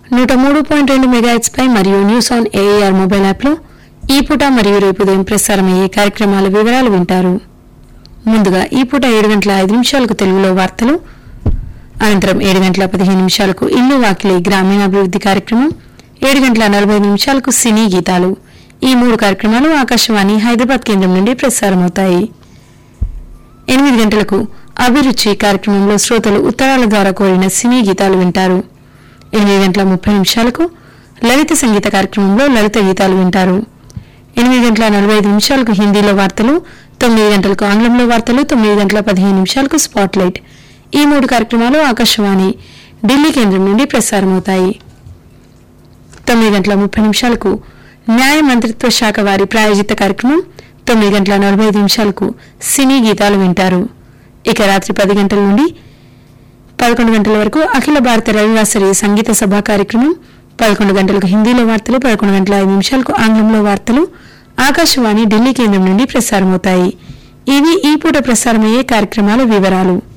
నూట మూడు పాయింట్ రెండు మెగాహెట్స్ పై మరియు న్యూస్ ఆన్ ఏఆర్ మొబైల్ యాప్లో ఈ పూట మరియు రేపు ఉదయం ప్రసారమయ్యే కార్యక్రమాల వివరాలు వింటారు ముందుగా ఈ పూట ఏడు గంటల ఐదు నిమిషాలకు తెలుగులో వార్తలు అనంతరం ఏడు గంటల పదిహేను నిమిషాలకు ఇల్లు వాకిలి గ్రామీణాభివృద్ధి కార్యక్రమం ఏడు గంటల నలభై ఐదు నిమిషాలకు సినీ గీతాలు ఈ మూడు కార్యక్రమాలు ఆకాశవాణి హైదరాబాద్ కేంద్రం నుండి ప్రసారమవుతాయి ఎనిమిది గంటలకు అభిరుచి కార్యక్రమంలో శ్రోతలు ఉత్తరాల ద్వారా కోరిన సినీ గీతాలు వింటారు ఎనిమిది గంటల ముప్పై నిమిషాలకు లలిత సంగీత కార్యక్రమంలో లలిత గీతాలు వింటారు ఎనిమిది గంటల నలభై ఐదు నిమిషాలకు హిందీలో వార్తలు తొమ్మిది గంటలకు ఆంగ్లంలో వార్తలు తొమ్మిది గంటల పదిహేను నిమిషాలకు స్పాట్ లైట్ ఈ మూడు కార్యక్రమాలు ఆకాశవాణి ఢిల్లీ కేంద్రం నుండి ప్రసారమవుతాయి తొమ్మిది గంటల ముప్పై నిమిషాలకు న్యాయ మంత్రిత్వ శాఖ వారి ప్రాయోజిత కార్యక్రమం తొమ్మిది గంటల నలభై ఐదు నిమిషాలకు సినీ గీతాలు వింటారు ఇక రాత్రి పది గంటల నుండి పదకొండు గంటల వరకు అఖిల భారత రవివాసరి సంగీత సభ కార్యక్రమం పదకొండు గంటలకు హిందీలో వార్తలు పదకొండు గంటల ఐదు నిమిషాలకు ఆంగ్లంలో వార్తలు ఆకాశవాణి ఢిల్లీ కేంద్రం నుండి ప్రసారమవుతాయి ఇవి ఈ పూట ప్రసారమయ్యే కార్యక్రమాల వివరాలు